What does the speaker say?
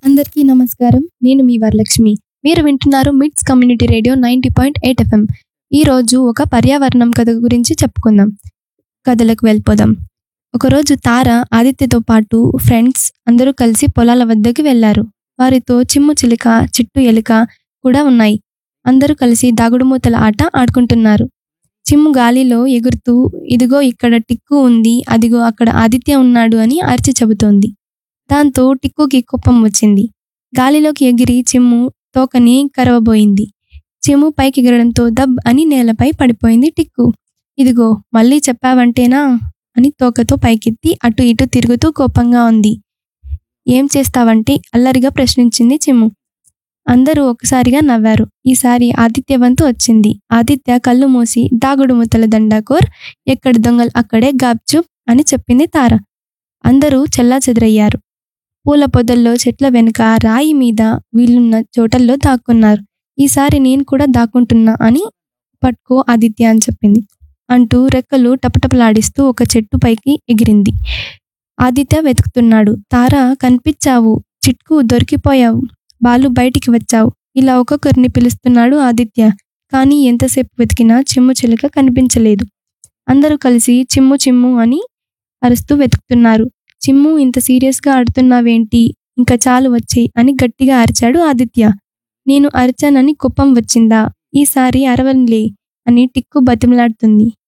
అందరికీ నమస్కారం నేను మీ వరలక్ష్మి మీరు వింటున్నారు MITS community radio ninety point eight FM ఈరోజు ఒక పర్యావరణం కథ గురించి చెప్పుకుందాం కథలకు వెళ్ళిపోదాం ఒకరోజు తార ఆదిత్యతో పాటు ఫ్రెండ్స్ అందరూ కలిసి పొలాల వద్దకు వెళ్ళారు వారితో చిమ్ము చిలుక చిట్టు ఎలుక కూడా ఉన్నాయి అందరూ కలిసి దాగుడుమూతల ఆట ఆడుకుంటున్నారు చిమ్ము గాలిలో ఎగురుతూ ఇదిగో ఇక్కడ టిక్కు ఉంది అదిగో అక్కడ ఆదిత్య ఉన్నాడు అని అరిచి చెబుతోంది దాంతో టిక్కుకి కోపం వచ్చింది గాలిలోకి ఎగిరి చిమ్ము తోకని కరవబోయింది చిమ్ము పైకి ఎగరడంతో దబ్ అని నేలపై పడిపోయింది టిక్కు ఇదిగో మళ్ళీ చెప్పావంటేనా అని తోకతో పైకెత్తి అటు ఇటు తిరుగుతూ కోపంగా ఉంది ఏం చేస్తావంటే అల్లరిగా ప్రశ్నించింది చిమ్ము అందరూ ఒకసారిగా నవ్వారు ఈసారి ఆదిత్య వంతు వచ్చింది ఆదిత్య కళ్ళు మూసి దాగుడు ముత్తల దండాకోర్ ఎక్కడ దొంగలు అక్కడే గాప్చుప్ అని చెప్పింది తార అందరూ చెల్లా చెదరయ్యారు పూల పొదల్లో చెట్ల వెనుక రాయి మీద వీళ్ళున్న చోటల్లో దాక్కున్నారు ఈసారి నేను కూడా దాక్కుంటున్నా అని పట్టుకో ఆదిత్య అని చెప్పింది అంటూ రెక్కలు టపటపలాడిస్తూ ఒక చెట్టు పైకి ఎగిరింది ఆదిత్య వెతుకుతున్నాడు తార కనిపించావు చిట్కు దొరికిపోయావు బాలు బయటికి వచ్చావు ఇలా ఒక్కొక్కరిని పిలుస్తున్నాడు ఆదిత్య కానీ ఎంతసేపు వెతికినా చిమ్ము చిలుక కనిపించలేదు అందరూ కలిసి చిమ్ము చిమ్ము అని అరుస్తూ వెతుకుతున్నారు చిమ్ము ఇంత సీరియస్గా ఆడుతున్నావేంటి ఇంకా చాలు వచ్చేయి అని గట్టిగా అరిచాడు ఆదిత్య నేను అరిచానని కుప్పం వచ్చిందా ఈసారి అరవన్లే అని టిక్కు బతిమలాడుతుంది